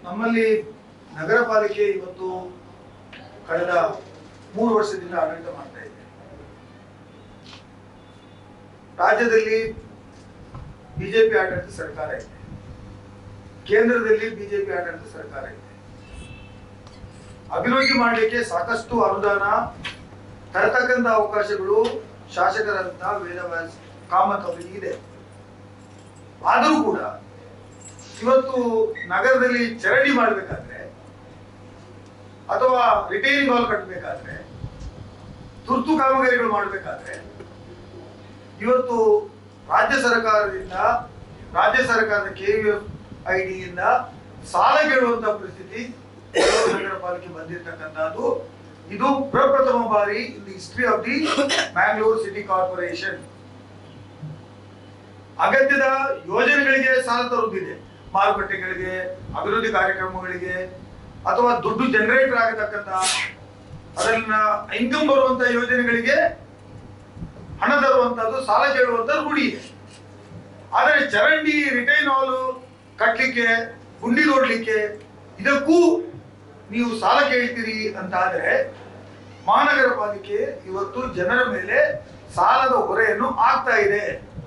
ನಮ್ಮಲ್ಲಿ ನಗರ ಪಾಲಿಕೆ ಇವತ್ತು ಕಳೆದ ಮೂರು ವರ್ಷದಿಂದ ಆಡಳಿತ ಮಾಡ್ತಾ ಇದೆ ರಾಜ್ಯದಲ್ಲಿ ಬಿಜೆಪಿ ಆಡಳಿತ ಸರ್ಕಾರ ಇದೆ ಕೇಂದ್ರದಲ್ಲಿ ಬಿಜೆಪಿ ಆಡಳಿತ ಸರ್ಕಾರ ಇದೆ ಅಭಿವೃದ್ಧಿ ಮಾಡಲಿಕ್ಕೆ ಸಾಕಷ್ಟು ಅನುದಾನ ತರತಕ್ಕಂತ ಅವಕಾಶಗಳು ಶಾಸಕರಂತ ವೇದವ್ಯಾಸ ಕಾಮತ್ ಅವರಿಗೆ ಇದೆ ಆದರೂ ಕೂಡ ಇವತ್ತು ನಗರದಲ್ಲಿ ಚರಂಡಿ ಮಾಡಬೇಕಾದ್ರೆ ಅಥವಾ ರಿಟೈನಿಂಗ್ ಹಾಲ್ ಕಟ್ಟಬೇಕಾದ್ರೆ ತುರ್ತು ಕಾಮಗಾರಿಗಳು ಮಾಡಬೇಕಾದ್ರೆ ಇವತ್ತು ರಾಜ್ಯ ಸರ್ಕಾರದಿಂದ ರಾಜ್ಯ ಸರ್ಕಾರದ ಕೆ ಐ ಡಿಯಿಂದ ಸಾಲ ಕೇಳುವಂತ ಪರಿಸ್ಥಿತಿ ಬೆಂಗಳೂರು ನಗರ ಪಾಲಿಕೆ ಬಂದಿರತಕ್ಕಂಥದ್ದು ಇದು ಪ್ರಪ್ರಥಮ ಬಾರಿ in the history of the Mangalore city corporation ಅಗತ್ಯದ ಯೋಜನೆಗಳಿಗೆ ಸಾಲ ತರುತ್ತಿದೆ ಮಾರುಕಟ್ಟೆಗಳಿಗೆ ಅಭಿವೃದ್ಧಿ ಕಾರ್ಯಕ್ರಮಗಳಿಗೆ ಅಥವಾ ದುಡ್ಡು ಜನರೇಟರ್ ಆಗತಕ್ಕಂತ ಅದನ್ನ ಇನ್ಕಮ್ ಬರುವಂತ ಯೋಜನೆಗಳಿಗೆ ಹಣ ತರುವಂತದ್ದು ಸಾಲ ಕೇಳುವಂತದ್ದು ರೂಢಿ ಇದೆ ಆದರೆ ಚರಂಡಿ ರಿಟೈನ್ ಹಾಲು ಕಟ್ಟಲಿಕ್ಕೆ ಗುಂಡಿ ನೋಡ್ಲಿಕ್ಕೆ ಇದಕ್ಕೂ ನೀವು ಸಾಲ ಕೇಳ್ತೀರಿ ಅಂತ ಆದ್ರೆ ಮಹಾನಗರ ಪಾಲಿಕೆ ಇವತ್ತು ಜನರ ಮೇಲೆ ಸಾಲದ ಹೊರೆಯನ್ನು ಆಗ್ತಾ ಇದೆ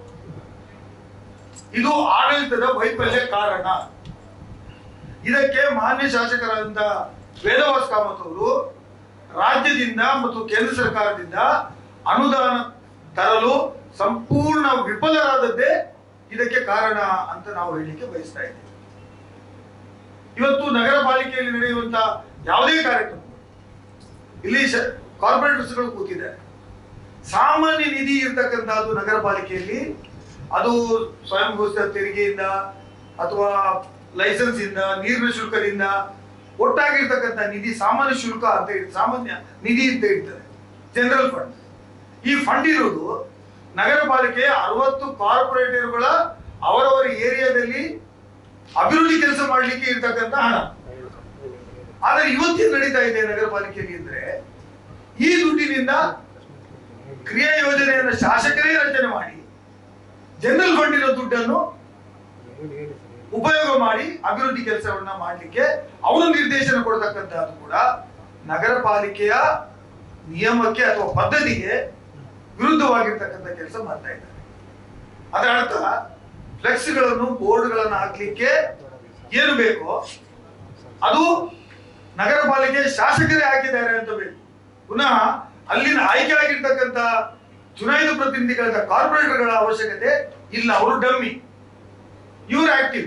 ಇದು ಆಡಳಿತದ ವೈಫಲ್ಯ ಕಾರಣ ಇದಕ್ಕೆ ಮಾನ್ಯ ಶಾಸಕರಾದಂತ ವೇದವಾಸ್ ಕಾಮತ್ ಅವರು ರಾಜ್ಯದಿಂದ ಮತ್ತು ಕೇಂದ್ರ ಸರ್ಕಾರದಿಂದ ಅನುದಾನ ತರಲು ಸಂಪೂರ್ಣ ವಿಫಲರಾದದ್ದೇ ಇದಕ್ಕೆ ಕಾರಣ ಅಂತ ನಾವು ಹೇಳಲಿಕ್ಕೆ ಬಯಸ್ತಾ ಇದ್ದೇವೆ ಇವತ್ತು ನಗರ ಪಾಲಿಕೆಯಲ್ಲಿ ನಡೆಯುವಂತ ಯಾವುದೇ ಕಾರ್ಯಕ್ರಮ ಇಲ್ಲಿ ಕಾರ್ಪೊರೇಟರ್ಸ್ಗಳು ಕೂತಿದ್ದಾರೆ ಸಾಮಾನ್ಯ ನಿಧಿ ಇರ್ತಕ್ಕಂಥದ್ದು ನಗರ ಪಾಲಿಕೆಯಲ್ಲಿ ಅದು ಸ್ವಯಂ ಘೋಷಿತ ತೆರಿಗೆಯಿಂದ ಅಥವಾ ಲೈಸೆನ್ಸ್ ಇಂದ ನೀರಿನ ಶುಲ್ಕದಿಂದ ಒಟ್ಟಾಗಿರ್ತಕ್ಕಂಥ ನಿಧಿ ಸಾಮಾನ್ಯ ಶುಲ್ಕ ಅಂತ ಇರ್- ಸಾಮಾನ್ಯ ನಿಧಿ ಅಂತ ಇರ್ತದೆ ಜನರಲ್ ಫಂಡ್ ಈ ಫಂಡ್ ಇರುವುದು ನಗರ ಪಾಲಿಕೆಯ ಅರವತ್ತು ಕಾರ್ಪೊರೇಟರ್ಗಳ ಅವರವರ ಏರಿಯಾದಲ್ಲಿ ಅಭಿವೃದ್ಧಿ ಕೆಲಸ ಮಾಡಲಿಕ್ಕೆ ಇರ್ತಕ್ಕಂಥ ಹಣ ಆದ್ರೆ ಇವತ್ತೇನು ನಡೀತಾ ಇದೆ ನಗರ ಪಾಲಿಕೆಯಲ್ಲಿ ಅಂದ್ರೆ ಈ ದುಡ್ಡಿನಿಂದ ಕ್ರಿಯಾ ಯೋಜನೆಯನ್ನು ಶಾಸಕರೇ ರಚನೆ ಮಾಡಿ ಜನರಲ್ ಫಂಡಿನ ದುಡ್ಡನ್ನು ಉಪಯೋಗ ಮಾಡಿ ಅಭಿವೃದ್ಧಿ ಕೆಲಸವನ್ನ ಮಾಡಲಿಕ್ಕೆ ಅವರು ನಿರ್ದೇಶನ ಕೊಡ್ತಕ್ಕಂಥದ್ದು ಕೂಡ ನಗರ ಪಾಲಿಕೆಯ ನಿಯಮಕ್ಕೆ ಅಥವಾ ಪದ್ಧತಿಗೆ ವಿರುದ್ಧವಾಗಿರ್ತಕ್ಕಂಥ ಕೆಲಸ ಮಾಡ್ತಾ ಇದ್ದಾರೆ ಅದರ ಅರ್ಥ ಫ್ಲೆಕ್ಸ್ಗಳನ್ನು ಬೋರ್ಡ್ಗಳನ್ನು ಹಾಕ್ಲಿಕ್ಕೆ ಏನು ಬೇಕೋ ಅದು ನಗರ ಪಾಲಿಕೆ ಶಾಸಕರೇ ಹಾಕಿದ್ದಾರೆ ಅಂತ ಬೇಕು ಪುನಃ ಅಲ್ಲಿನ ಆಯ್ಕೆ ಆಗಿರ್ತಕ್ಕಂಥ ಚುನಾಯಿತ ಪ್ರತಿನಿಧಿಗಳ ಕಾರ್ಪೊರೇಟರ್ಗಳ ಅವಶ್ಯಕತೆ ಇಲ್ಲ ಅವರು ಡಮ್ಮಿ ಇವರು ಆಕ್ಟಿವ್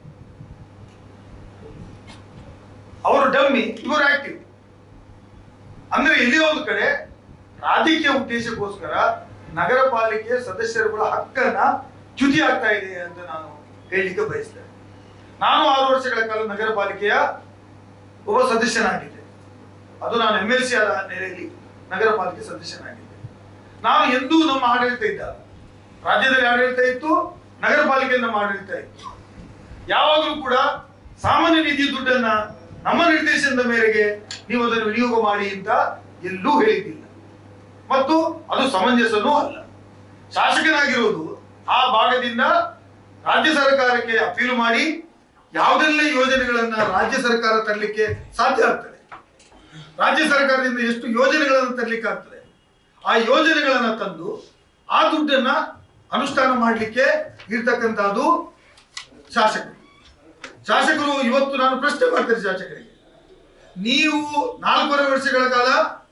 ಅವರು ಡಮ್ಮಿ ಇವರು ಆಕ್ಟಿವ್ ಅಂದ್ರೆ ಇಲ್ಲಿ ಒಂದು ಕಡೆ ರಾಜಕೀಯ ಉದ್ದೇಶಕ್ಕೋಸ್ಕರ ನಗರ ಪಾಲಿಕೆ ಸದಸ್ಯರುಗಳ ಹಕ್ಕನ್ನ ಚ್ಯುತಿ ಆಗ್ತಾ ಇದೆ ಅಂತ ನಾನು ಹೇಳಲಿಕ್ಕೆ ಬಯಸ್ತೇನೆ ನಾನು ಆರು ವರ್ಷಗಳ ಕಾಲ ನಗರ ಪಾಲಿಕೆಯ ಒಬ್ಬ ಸದಸ್ಯನಾಗಿದ್ದೆ ಅದು ನಾನು ಎಂ ಎಲ್ ಸಿ ಆದ ನೆಲೆಯಲ್ಲಿ ನಗರ ಪಾಲಿಕೆ ಸದಸ್ಯನಾಗಿದ್ದೆ ನಾನು ಎಂದೂ ನಮ್ಮ ಆಡಳಿತ ಇದ್ದ ರಾಜ್ಯದಲ್ಲಿ ಆಡಳಿತ ಇತ್ತು ನಗರ ಪಾಲಿಕೆ ನಮ್ಮ ಆಡಳಿತ ಇತ್ತು ಯಾವಾಗಲೂ ಕೂಡ ಸಾಮಾನ್ಯ ನಿಧಿ ದುಡ್ಡನ್ನ ನಮ್ಮ ನಿರ್ದೇಶನದ ಮೇರೆಗೆ ನೀವು ಅದನ್ನು ವಿನಿಯೋಗ ಮಾಡಿ ಅಂತ ಎಲ್ಲೂ ಹೇಳಿದ್ದಿಲ್ಲ ಮತ್ತು ಅದು ಸಮಂಜಸನೂ ಅಲ್ಲ ಶಾಸಕನಾಗಿರುವುದು ಆ ಭಾಗದಿಂದ ರಾಜ್ಯ ಸರ್ಕಾರಕ್ಕೆ ಅಪೀಲು ಮಾಡಿ ಯಾವುದೆಲ್ಲ ಯೋಜನೆಗಳನ್ನ ರಾಜ್ಯ ಸರ್ಕಾರ ತರಲಿಕ್ಕೆ ಸಾಧ್ಯ ಆಗ್ತದೆ ರಾಜ್ಯ ಸರ್ಕಾರದಿಂದ ಎಷ್ಟು ಯೋಜನೆಗಳನ್ನು ತರಲಿಕ್ಕೆ ಆಗ್ತದೆ ಆ ಯೋಜನೆಗಳನ್ನ ತಂದು ಆ ದುಡ್ಡನ್ನ ಅನುಷ್ಠಾನ ಮಾಡಲಿಕ್ಕೆ ಇರ್ತಕ್ಕಂಥದ್ದು ಶಾಸಕರು ಶಾಸಕರು ಇವತ್ತು ನಾನು ಪ್ರಶ್ನೆ ಮಾಡ್ತೇನೆ ಶಾಸಕರಿಗೆ ನೀವು ನಾಲ್ಕೂವರೆ ವರ್ಷಗಳ ಕಾಲ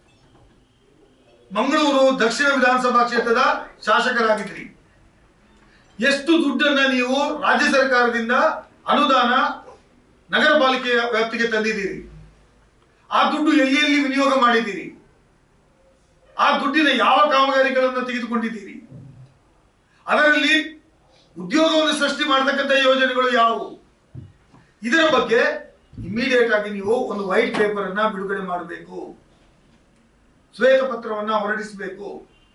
ಮಂಗಳೂರು ದಕ್ಷಿಣ ವಿಧಾನಸಭಾ ಕ್ಷೇತ್ರದ ಶಾಸಕರಾಗಿದ್ದೀರಿ ಎಷ್ಟು ದುಡ್ಡನ್ನ ನೀವು ರಾಜ್ಯ ಸರ್ಕಾರದಿಂದ ಅನುದಾನ ನಗರ ಪಾಲಿಕೆಯ ವ್ಯಾಪ್ತಿಗೆ ತಂದಿದ್ದೀರಿ ಆ ದುಡ್ಡು ಎಲ್ಲಿ ಎಲ್ಲಿ ವಿನಿಯೋಗ ಮಾಡಿದ್ದೀರಿ ಆ ದುಡ್ಡಿನ ಯಾವ ಕಾಮಗಾರಿಗಳನ್ನು ತೆಗೆದುಕೊಂಡಿದ್ದೀರಿ ಅದರಲ್ಲಿ ಉದ್ಯೋಗವನ್ನು ಸೃಷ್ಟಿ ಮಾಡತಕ್ಕಂಥ ಯೋಜನೆಗಳು ಯಾವುವು ಇದರ ಬಗ್ಗೆ ಇಮಿಡಿಯೇಟ್ ಆಗಿ ನೀವು ಒಂದು ವೈಟ್ ಪೇಪರ್ ಅನ್ನ ಬಿಡುಗಡೆ ಮಾಡಬೇಕು ಶ್ವೇತ ಪತ್ರವನ್ನ ಹೊರಡಿಸಬೇಕು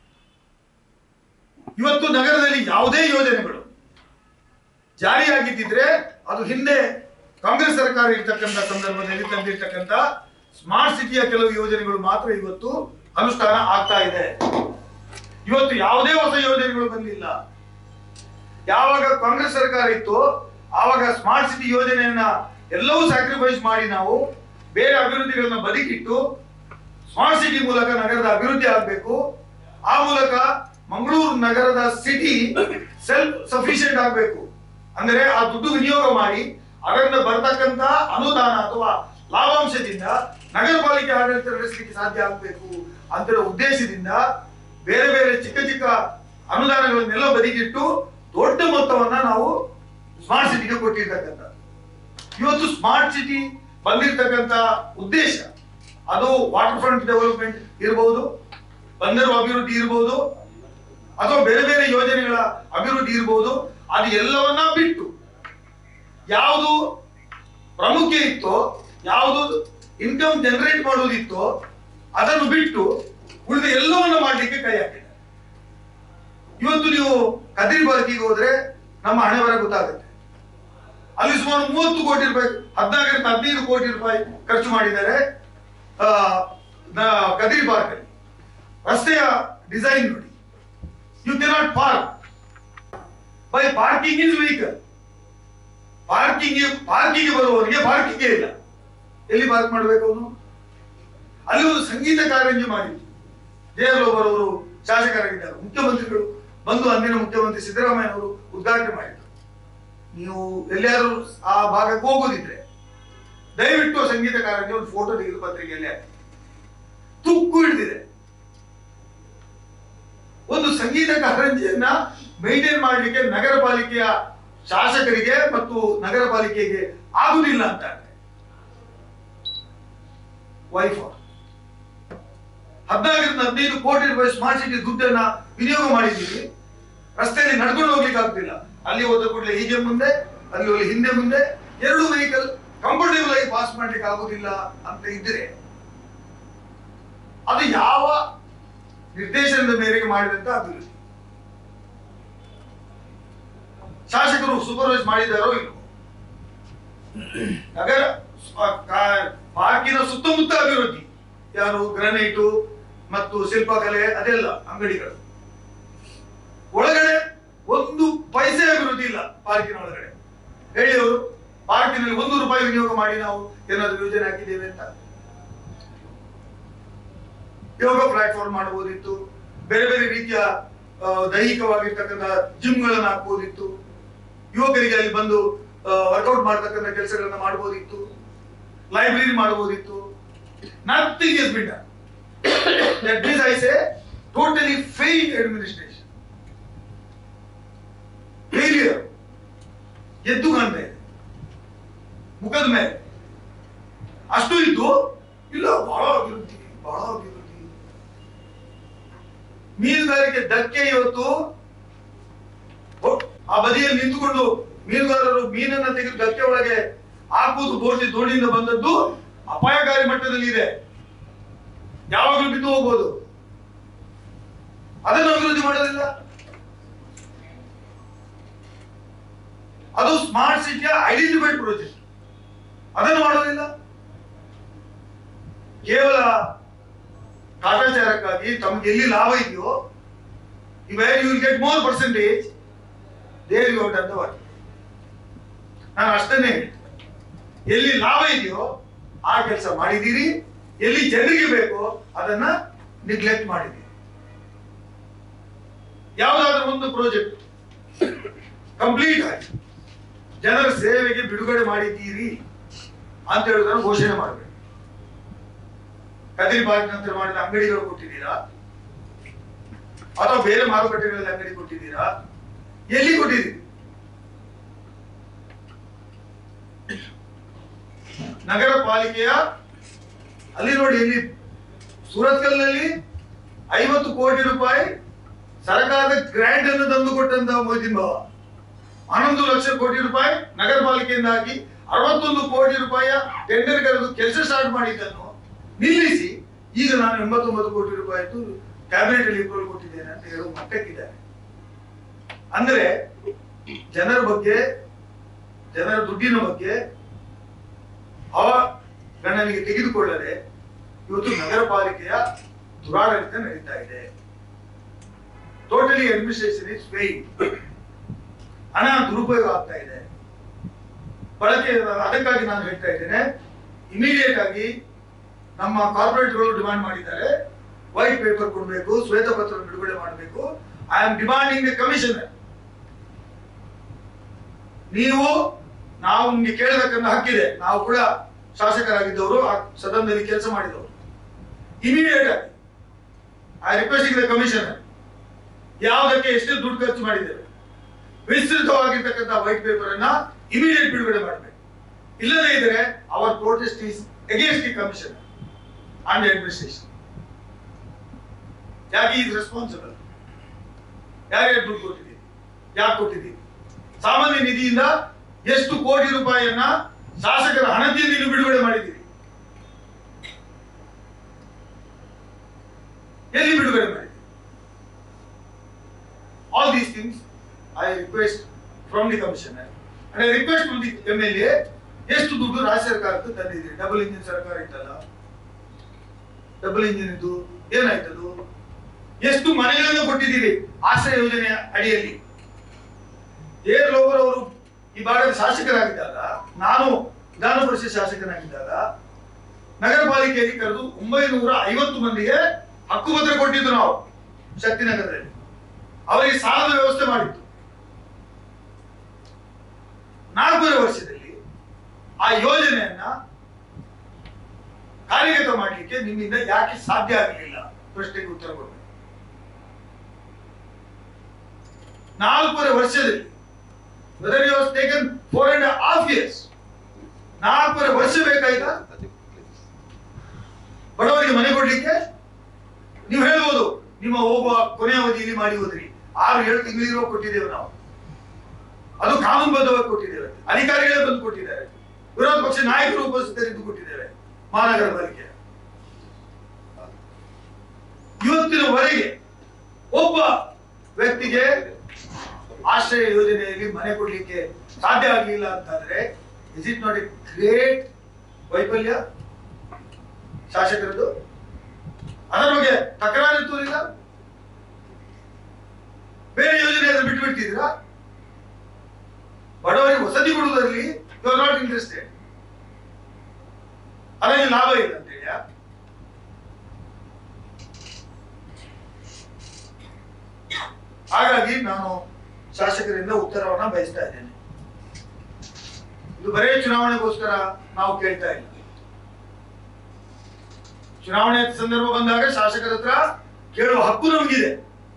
ಇವತ್ತು ನಗರದಲ್ಲಿ ಯಾವುದೇ ಯೋಜನೆಗಳು ಜಾರಿಯಾಗಿದ್ದಿದ್ರೆ ಅದು ಹಿಂದೆ ಕಾಂಗ್ರೆಸ್ ಸರ್ಕಾರ ಇರ್ತಕ್ಕಂಥ ಸಂದರ್ಭದಲ್ಲಿ ತಂದಿರ್ತಕ್ಕಂಥ ಸ್ಮಾರ್ಟ್ ಸಿಟಿಯ ಕೆಲವು ಯೋಜನೆಗಳು ಮಾತ್ರ ಇವತ್ತು ಅನುಷ್ಠಾನ ಆಗ್ತಾ ಇದೆ ಇವತ್ತು ಯಾವುದೇ ಹೊಸ ಯೋಜನೆಗಳು ಬಂದಿಲ್ಲ ಯಾವಾಗ ಕಾಂಗ್ರೆಸ್ ಸರ್ಕಾರ ಇತ್ತು ಆವಾಗ ಸ್ಮಾರ್ಟ್ ಸಿಟಿ ಯೋಜನೆಯನ್ನ ಎಲ್ಲವೂ ಸ್ಯಾಕ್ರಿಫೈಸ್ ಮಾಡಿ ನಾವು ಬೇರೆ ಅಭಿವೃದ್ಧಿಗಳನ್ನ ಬದಿಗಿಟ್ಟು ಸ್ಮಾರ್ಟ್ ಸಿಟಿ ಮೂಲಕ ನಗರದ ಅಭಿವೃದ್ಧಿ ಆಗಬೇಕು ಆ ಮೂಲಕ ಮಂಗಳೂರು ನಗರದ ಸಿಟಿ ಸೆಲ್ಫ್ ಸಫಿಶಿಯಂಟ್ ಆಗಬೇಕು ಅಂದ್ರೆ ಆ ದುಡ್ಡು ವಿನಿಯೋಗ ಮಾಡಿ ಅದರಿಂದ ಬರ್ತಕ್ಕಂತ ಅನುದಾನ ಅಥವಾ ಲಾಭಾಂಶದಿಂದ ನಗರ ಪಾಲಿಕೆ ಆಡಳಿತ ನಡೆಸಲಿಕ್ಕೆ ಸಾಧ್ಯ ಆಗಬೇಕು ಅಂತ ಉದ್ದೇಶದಿಂದ ಬೇರೆ ಬೇರೆ ಚಿಕ್ಕ ಚಿಕ್ಕ ಅನುದಾನಗಳನ್ನೆಲ್ಲ ಬದಿಗಿಟ್ಟು ದೊಡ್ಡ ಮೊತ್ತವನ್ನ ನಾವು ಸ್ಮಾರ್ಟ್ ಸಿಟಿಗೆ ಕೊಟ್ಟಿರ್ತಕ್ಕಂಥ ಇವತ್ತು ಸ್ಮಾರ್ಟ್ ಸಿಟಿ ಬಂದಿರತಕ್ಕಂತ ಉದ್ದೇಶ ಅದು ವಾಟರ್ ಫ್ರಂಟ್ ಡೆವಲಪ್ಮೆಂಟ್ ಇರಬಹುದು ಬಂದರು ಅಭಿವೃದ್ಧಿ ಇರಬಹುದು ಅಥವಾ ಬೇರೆ ಬೇರೆ ಯೋಜನೆಗಳ ಅಭಿವೃದ್ಧಿ ಇರಬಹುದು ಅದು ಎಲ್ಲವನ್ನ ಬಿಟ್ಟು ಯಾವುದು ಪ್ರಾಮುಖ್ಯ ಇತ್ತೋ ಯಾವುದು ಇನ್ಕಮ್ ಜನರೇಟ್ ಮಾಡುವುದಿತ್ತೋ ಅದನ್ನು ಬಿಟ್ಟು ಉಳಿದ ಎಲ್ಲವನ್ನ ಮಾಡಲಿಕ್ಕೆ ಕೈ ಹಾಕಿದೆ ಇವತ್ತು ನೀವು ಕದಿರಿ ಬಾರ್ಕಿಗೆ ಹೋದ್ರೆ ನಮ್ಮ ಹಣೆ ಬರ ಗೊತ್ತಾಗುತ್ತೆ ಅಲ್ಲಿ ಸುಮಾರು ಮೂವತ್ತು ಕೋಟಿ ರೂಪಾಯಿ ಹದಿನಾಲ್ಕರಿಂದ ಹದಿನೈದು ಕೋಟಿ ರೂಪಾಯಿ ಖರ್ಚು ಮಾಡಿದ್ದಾರೆ ಆ, ನ- ಕದಿರಿ ಪಾರ್ಕ್ ಅಲ್ಲಿ ರಸ್ತೆಯ ಡಿಸೈನ್ ನೋಡಿ you cannot park by parking is vehicle parking parking ಬರುವವರಿಗೆ ಪಾರ್ಕಿಂಗ್ ಇಲ್ಲ ಎಲ್ಲಿ ಪಾರ್ಕ್ ಮಾಡಬೇಕು ಅವನು ಅಲ್ಲಿ ಒಂದು ಸಂಗೀತ ಕಾರಂಜಿ ಮಾಡಿದ್ರು ದೇವರು ಬರೋರು ಶಾಸಕರಾಗಿದ್ದಾರೆ ಮುಖ್ಯಮಂತ್ರಿಗಳು ಬಂದು ಅಂದಿನ ಮುಖ್ಯಮಂತ್ರಿ ಸಿದ್ದರಾಮಯ್ಯ ಅವರು ಉದ್ಘಾಟನೆ ಮಾಡಿದ್ರು ನೀವು ಎಲ್ಲಿಯಾದ್ರೂ ಆ ಭಾಗಕ್ಕೆ ಹೋಗೋದಿದ್ರೆ ದಯವಿಟ್ಟು ಸಂಗೀತ ಕಾರಂಜಿ ಒಂದು ಫೋಟೋ ತೆಗೆದು ಪತ್ರಿಕೆಯಲ್ಲಿ ಹಾಕಿ ತುಕ್ಕು ಹಿಡಿದಿದೆ ಒಂದು ಸಂಗೀತ ಕಾರಂಜಿಯನ್ನ ಮೇಂಟೈನ್ ಮಾಡಲಿಕ್ಕೆ ನಗರ ಪಾಲಿಕೆಯ ಶಾಸಕರಿಗೆ ಮತ್ತು ನಗರ ಪಾಲಿಕೆಗೆ ಆಗುದಿಲ್ಲ ಅಂತ ವೈಫ್ ಹದಿನಾಲ್ಕರಿಂದ ಹದಿನೈದು ಕೋಟಿ ರೂಪಾಯಿ ಸ್ಮಾರ್ಟ್ ಸಿಟಿ ದುಡ್ಡನ್ನ ವಿನಿಯೋಗ ಮಾಡಿದ್ದೀವಿ ರಸ್ತೆಯಲ್ಲಿ ನಡ್ಕೊಂಡು ಹೋಗ್ಲಿಕ್ಕೆ ಆಗ್ತಿಲ್ಲ ಅಲ್ಲಿ ಹೋದ ಕೂಡಲೇ ಹೀಗೆ ಮುಂದೆ ಅಲ್ಲಿ ಹೋಗಿ ಹಿಂದೆ ಮುಂದೆ ಎರಡು ವೆಹಿಕಲ್ ಕಂಫರ್ಟೇಬಲ್ ಆಗಿ ಪಾಸ್ ಮಾಡ್ಲಿಕ್ಕೆ ಆಗುದಿಲ್ಲ ಅಂತ ಇದ್ರೆ ಅದು ಯಾವ ನಿರ್ದೇಶನದ ಮೇರೆಗೆ ಮಾಡಿದಂತ ಅಭಿವೃದ್ಧಿ ಶಾಸಕರು ಸೂಪರ್ವೈಸ್ ಮಾಡಿದಾರೋ ಇಲ್ಲೋ ನಗರ ಸ್ವ- ಕಾ- ಪಾರ್ಕಿನ ಸುತ್ತಮುತ್ತ ಅಭಿವೃದ್ಧಿ ಯಾರು ಗ್ರನೈಟು ಮತ್ತು ಶಿಲ್ಪಕಲೆ ಅದೆಲ್ಲ ಅಂಗಡಿಗಳು ಒಳಗಡೆ ಒಂದು ಪೈಸೆ ಅಭಿವೃದ್ಧಿ ಇಲ್ಲ ಪಾರ್ಕಿನ ಒಳಗಡೆ ಹೇಳಿ ಅವರು ಪಾರ್ಕಿನಲ್ಲಿ ಒಂದು ರೂಪಾಯಿ ವಿನಿಯೋಗ ಮಾಡಿ ನಾವು ಏನಾದ್ರು ಯೋಜನೆ ಹಾಕಿದ್ದೇವೆ ಅಂತ ಯೋಗ ಪ್ಲಾಟ್ಫಾರ್ಮ್ ಮಾಡಬಹುದಿತ್ತು ಬೇರೆ ಬೇರೆ ರೀತಿಯ ಆ, ದೈಹಿಕವಾಗಿರ್ತಕ್ಕಂಥ ಜಿಮ್ಗಳನ್ನ ಹಾಕ್ಬೋದಿತ್ತು ಯುವಕರಿಗೆ ಅಲ್ಲಿ ಬಂದು ವರ್ಕೌಟ್ ಮಾಡತಕ್ಕಂಥ ಕೆಲಸಗಳನ್ನ ಮಾಡಬಹುದಿತ್ತು ಲೈಬ್ರರಿ ಮಾಡಬಹುದಿತ್ತು nothing is been that means I say totally fail administration failure ಎದ್ದು ಕಾಣ್ತಾ ಇದೆ ಮುಖದ ಮೇಲೆ ಅಷ್ಟು ಇದ್ದು ಇಲ್ಲ ಬಹಳ ಅಭಿವೃದ್ಧಿ ಬಹಳ ಅಭಿವೃದ್ಧಿ ಮೀನುಗಾರಿಕೆ ಧಕ್ಕೆ ಇವತ್ತು ಒ- ಆ ಬದಿಯಲ್ಲಿ ನಿಂತುಕೊಂಡು ಮೀನುಗಾರರು ಮೀನನ್ನ ತೆಗೆದು ಧಕ್ಕೆ ಒಳಗೆ ಹಾಕುವುದು ಬೋಟಿ ದೋಣಿಯಿಂದ ಬಂದದ್ದು ಅಪಾಯಕಾರಿ ಮಟ್ಟದಲ್ಲಿ ಇದೆ ಯಾವಾಗಲೂ ಬಿದ್ದು ಹೋಗ್ಬೋದು ಅದನ್ನು ಅಭಿವೃದ್ಧಿ ಮಾಡೋದಿಲ್ಲ ಅದು ಸ್ಮಾರ್ಟ್ ಸಿಟಿಯ ಐಡೆಂಟಿಫೈಡ್ ಪ್ರಾಜೆಕ್ಟ್ ಅದನ್ನು ಮಾಡೋದಿಲ್ಲ ಕೇವಲ ಕಾಟಾಚಾರಕ್ಕಾಗಿ ತಮಗೆ ಎಲ್ಲಿ ಲಾಭ ಇದೆಯೋ where you will get more percentage there you done the work ನಾನು ಅಷ್ಟನ್ನೇ ಹೇಳ್ತೀನಿ ಎಲ್ಲಿ ಲಾಭ ಇದೆಯೋ ಆ ಕೆಲಸ ಮಾಡಿದ್ದೀರಿ ಎಲ್ಲಿ ಜನರಿಗೆ ಬೇಕೋ ಅದನ್ನ ನಿಗ್ಲೆಕ್ಟ್ ಮಾಡಿದ್ದೀರಿ ಯಾವುದಾದ್ರೂ ಒಂದು ಪ್ರಾಜೆಕ್ಟ್ ಕಂಪ್ಲೀಟ್ ಆಗಿ ಜನರ ಸೇವೆಗೆ ಬಿಡುಗಡೆ ಮಾಡಿದ್ದೀರಿ ಅಂತ ಹೇಳುವುದನ್ನು ಘೋಷಣೆ ಮಾಡಬೇಕು ಕದಿರಿ ಪಾರ್ಕ್ ನಂತರ ಮಾಡಿದ ಅಂಗಡಿಗಳು ಕೊಟ್ಟಿದ್ದೀರಾ ಅಥವಾ ಬೇರೆ ಮಾರುಕಟ್ಟೆಗಳಲ್ಲಿ ಅಂಗಡಿ ಕೊಟ್ಟಿದ್ದೀರಾ ಎಲ್ಲಿ ಕೊಟ್ಟಿದ್ದೀರಿ ನಗರ ಪಾಲಿಕೆಯ ಅಲ್ಲಿ ನೋಡಿ ಇಲ್ಲಿ ಸೂರತ್ಕಲ್ನಲ್ಲಿ ಐವತ್ತು ಕೋಟಿ ರೂಪಾಯಿ ಸರ್ಕಾರದ ಗ್ರ್ಯಾಂಟ್ ಅನ್ನು ತಂದು ಕೊಟ್ಟಂತಹ ಮೋದಿ ಭಾವ ಹನ್ನೊಂದು ಲಕ್ಷ ಕೋಟಿ ರೂಪಾಯಿ ನಗರ ಪಾಲಿಕೆಯಿಂದ ಹಾಕಿ ಅರವತ್ತೊಂದು ಕೋಟಿ ರೂಪಾಯಿಯ ಟೆಂಡರ್ ಕರೆದು ಕೆಲಸ ಸ್ಟಾರ್ಟ್ ಮಾಡಿದ್ದನ್ನು ನಿಲ್ಲಿಸಿ ಈಗ ನಾನು ಎಂಬತ್ತೊಂಬತ್ತು ಕೋಟಿ ರೂಪಾಯಿ ಕ್ಯಾಬಿನೆಟ್ ಅಲ್ಲಿ ಅಪ್ರೂವಲ್ ಕೊಟ್ಟಿದ್ದೇನೆ ಅಂತ ಹೇಳುವ ಮಟ್ಟಕ್ಕಿದ್ದಾರೆ ಅಂದ್ರೆ ಜನರ ಬಗ್ಗೆ ಜನರ ದುಡ್ಡಿನ ಬಗ್ಗೆ ಅವಗಣನೆಗೆ ತೆಗೆದುಕೊಳ್ಳದೆ ಇವತ್ತು ನಗರ ಪಾಲಿಕೆಯ ದುರಾಡಳಿತ ನಡೀತಾ ಇದೆ ಟೋಟಲಿ ಅಡ್ಮಿನಿಸ್ಟ್ರೇಷನ್ ಇಸ್ ಫೇಲ್ ಹಣ ದುರುಪಯೋಗ ಆಗ್ತಾ ಇದೆ ಬಳಕೆ ಅದಕ್ಕಾಗಿ ನಾನು ಹೇಳ್ತಾ ಇದ್ದೇನೆ ಇಮಿಡಿಯೇಟ್ ಆಗಿ ನಮ್ಮ ಕಾರ್ಪೊರೇಟ್ಗಳು ಡಿಮಾಂಡ್ ಮಾಡಿದ್ದಾರೆ ವೈಟ್ ಪೇಪರ್ ಕೊಡಬೇಕು ಶ್ವೇತಪತ್ರ ಬಿಡುಗಡೆ ಮಾಡಬೇಕು I am demanding the commissioner ನೀವು ನಾವು ನಿಮ್ಗೆ ಕೇಳಬೇಕನ್ನ ಹಕ್ಕಿದೆ ನಾವು ಕೂಡ ಶಾಸಕರಾಗಿದ್ದವರು ಆ ಸದನದಲ್ಲಿ ಕೆಲಸ ಮಾಡಿದವರು ಇಮಿಡಿಯೇಟ್ ಆಗಿ ಐ ರಿಕ್ವೆಸ್ಟಿಂಗ್ ದ ಕಮಿಷನರ್ ಯಾವುದಕ್ಕೆ ಎಷ್ಟು ದುಡ್ಡು ಖರ್ಚು ಮಾಡಿದ್ದೇವೆ ವಿಸ್ತೃತವಾಗಿರ್ತಕ್ಕಂಥ ವೈಟ್ ಪೇಪರ್ ಅನ್ನ ಇಮಿಡಿಯೇಟ್ ಬಿಡುಗಡೆ ಮಾಡಬೇಕು ಇಲ್ಲದೇ ಇದ್ರೆ our protest is against the commission and administration ಯಾಕೆ ಈಸ್ ರೆಸ್ಪಾನ್ಸಿಬಲ್ ಯಾರ್ಯಾರು ದುಡ್ಡು ಕೊಟ್ಟಿದ್ದೀವಿ ಯಾಕೆ ಕೊಟ್ಟಿದ್ದೀವಿ ಸಾಮಾನ್ಯ ನಿಧಿಯಿಂದ ಎಷ್ಟು ಕೋಟಿ ರೂಪಾಯಿಯನ್ನ ಶಾಸಕರ ಹಣದಿಂದ ನೀವು ಬಿಡುಗಡೆ ಮಾಡಿದ್ದೀರಿ ಎಲ್ಲಿ ಬಿಡುಗಡೆ ಮಾಡಿದ್ದೀರಿ all these things I request from the commissioner and I request from the MLA ಎಷ್ಟು ದುಡ್ಡು ರಾಜ್ಯ ಸರ್ಕಾರಕ್ಕೆ ತಂದಿದ್ದೀರಿ ಡಬಲ್ ಇಂಜಿನ್ ಸರ್ಕಾರ ಇತ್ತಲ್ಲ ಡಬಲ್ ಇಂಜಿನ್ ಇದ್ದು ಏನಾಯ್ತದು ಎಷ್ಟು ಮನೆಗಳನ್ನು ಕೊಟ್ಟಿದ್ದೀರಿ ಆಶ್ರಯ ಯೋಜನೆ ಅಡಿಯಲ್ಲಿ ಏರ್ ಲೋಬರ್ ಅವರು ಈ ಭಾಗದ ಶಾಸಕರಾಗಿದ್ದಾಗ ನಾನು ವಿಧಾನ ಪರಿಷತ್ ಶಾಸಕನಾಗಿದ್ದಾಗ ನಗರ ಪಾಲಿಕೆಯಲ್ಲಿ ಕರೆದು ಒಂಬೈನೂರ ಐವತ್ತು ಮಂದಿಗೆ ಹಕ್ಕುಪತ್ರ ಕೊಟ್ಟಿದ್ದು ನಾವು ಶಕ್ತಿನಗರದಲ್ಲಿ ಅವರಿಗೆ ಸಾಲದ ವ್ಯವಸ್ಥೆ ಮಾಡಿತ್ತು ನಾಲ್ಕೂವರೆ ವರ್ಷದಲ್ಲಿ ಆ ಯೋಜನೆಯನ್ನ ಕಾರ್ಯಗತ ಮಾಡಲಿಕ್ಕೆ ನಿಮ್ಮಿಂದ ಯಾಕೆ ಸಾಧ್ಯ ಆಗಲಿಲ್ಲ ಪ್ರಶ್ನೆಗೆ ಉತ್ತರ ಕೊಡಬೇಕು ನಾಲ್ಕೂವರೆ ವರ್ಷದಲ್ಲಿ whether you was taken four and half years ನಾಲ್ಕೂವರೆ ವರ್ಷ ಬೇಕಾಯ್ತಾ ಬಡವರಿಗೆ ಮನೆ ಕೊಡ್ಲಿಕ್ಕೆ ನೀವು ಹೇಳ್ಬೋದು ನಿಮ್ಮ ಹೋಗುವ ಕೊನೆ ಅವಧಿಯಲ್ಲಿ ಮಾಡಿ ಹೋದ್ರಿ ಆರು ಏಳು ತಿಂಗಳಿರುವ ಕೊಟ್ಟಿದ್ದೇವೆ ನಾವು ಅದು ಕಾನೂನುಬದ್ಧವಾಗಿ ಕೊಟ್ಟಿದ್ದೇವೆ ಅಧಿಕಾರಿಗಳೇ ಬಂದು ಕೊಟ್ಟಿದ್ದಾರೆ ವಿರೋಧ ಪಕ್ಷ ನಾಯಕರು ಉಪಸ್ಥಿತರಿದ್ದು ಕೊಟ್ಟಿದ್ದೇವೆ ಮಹಾನಗರ ಪಾಲಿಕೆ ಇವತ್ತಿನವರೆಗೆ ಒಬ್ಬ ವ್ಯಕ್ತಿಗೆ ಆಶ್ರಯ ಯೋಜನೆಯಲ್ಲಿ ಮನೆ ಕೊಡ್ಲಿಕ್ಕೆ ಸಾಧ್ಯ ಆಗಲಿಲ್ಲ ಅಂತಾದ್ರೆ is it not a great ವೈಫಲ್ಯ ಶಾಸಕರದ್ದು ಅದರ ಬಗ್ಗೆ ತಕರಾರು ತೋರಿಲ್ಲ ಬೇರೆ ಯೋಜನೆ ಅದನ್ನು ಬಿಟ್ಟು ಬಿಡ್ತಿದ್ದೀರಾ ಬಡವರಿಗೆ ವಸತಿ ಕೊಡುವುದರಲ್ಲಿ ಯು ಆರ್ ನಾಟ್ ಇಂಟ್ರೆಸ್ಟೆಡ್ ಅದರಲ್ಲಿ ಲಾಭ ಇಲ್ಲ ಅಂತ ಹೇಳಿಯಾ ಹಾಗಾಗಿ ನಾನು ಶಾಸಕರಿಂದ ಉತ್ತರವನ್ನ ಬಯಸ್ತಾ ಇದ್ದೇನೆ ಇದು ಬರೇ ಚುನಾವಣೆಗೋಸ್ಕರ ನಾವು ಕೇಳ್ತಾ ಇಲ್ಲ ಚುನಾವಣೆ ಸಂದರ್ಭ ಬಂದಾಗ ಶಾಸಕರ ಹತ್ರ ಕೇಳುವ ಹಕ್ಕು ನಮಗಿದೆ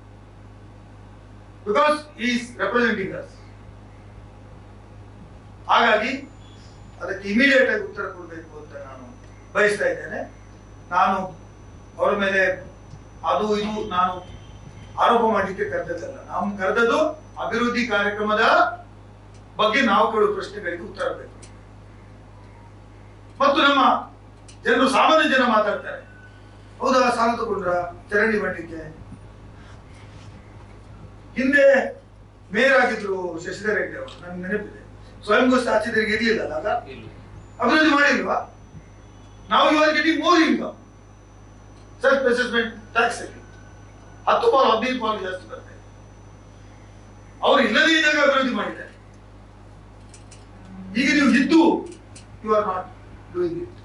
ಬಿಕಾಸ್ ಈಸ್ ರೆಪ್ರೆಸೆಂಟಿಂಗ್ ಅಸ್ ಹಾಗಾಗಿ ಅದಕ್ಕೆ ಇಮಿಡಿಯೇಟ್ ಆಗಿ ಉತ್ತರ ಕೊಡಬೇಕು ಅಂತ ನಾನು ಬಯಸ್ತಾ ಇದ್ದೇನೆ ನಾನು ಅವರ ಮೇಲೆ ಅದು ಇದು ನಾನು ಆರೋಪ ಮಾಡಲಿಕ್ಕೆ ಕರೆದದ್ದಲ್ಲ ನಾವು ಕರೆದದ್ದು ಅಭಿವೃದ್ಧಿ ಕಾರ್ಯಕ್ರಮದ ಬಗ್ಗೆ ನಾವು ಕೇಳುವ ಪ್ರಶ್ನೆಗಳಿಗೆ ಉತ್ತರ ಬೇಕು ಮತ್ತು ನಮ್ಮ ಜನರು ಸಾಮಾನ್ಯ ಜನ ಮಾತಾಡ್ತಾರೆ ಹೌದಾ ಸಾಲ ತಗೊಂಡ್ರ ಚರಂಡಿ ಮಾಡಲಿಕ್ಕೆ ಹಿಂದೆ ಮೇಯರ್ ಆಗಿದ್ರು ಶಶಿಧರ್ ಹೆಗ್ಡೆ ಅವರು ನನ್ಗೆ ನೆನಪಿದೆ ಸ್ವಯಂ ಘೋಷ ಆಚಿದ್ರಿಗೆ ಇರ್ಲಿಲ್ಲ ಆಗ ಅಭಿವೃದ್ಧಿ ಮಾಡಿಲ್ವಾ ನಾವು you are getting more income self assessment tax ಅಲ್ಲಿ ಹತ್ತು ಪಾಲು ಹದಿನೈದು ಪಾಲು ಜಾಸ್ತಿ ಬರ್ತದೆ ಅವರು ಇಲ್ಲದೇ ಇದ್ದಾಗ ಅಭಿವೃದ್ಧಿ ಮಾಡಿದ್ದಾರೆ ಈಗ ನೀವು ಇದ್ದು you are not doing it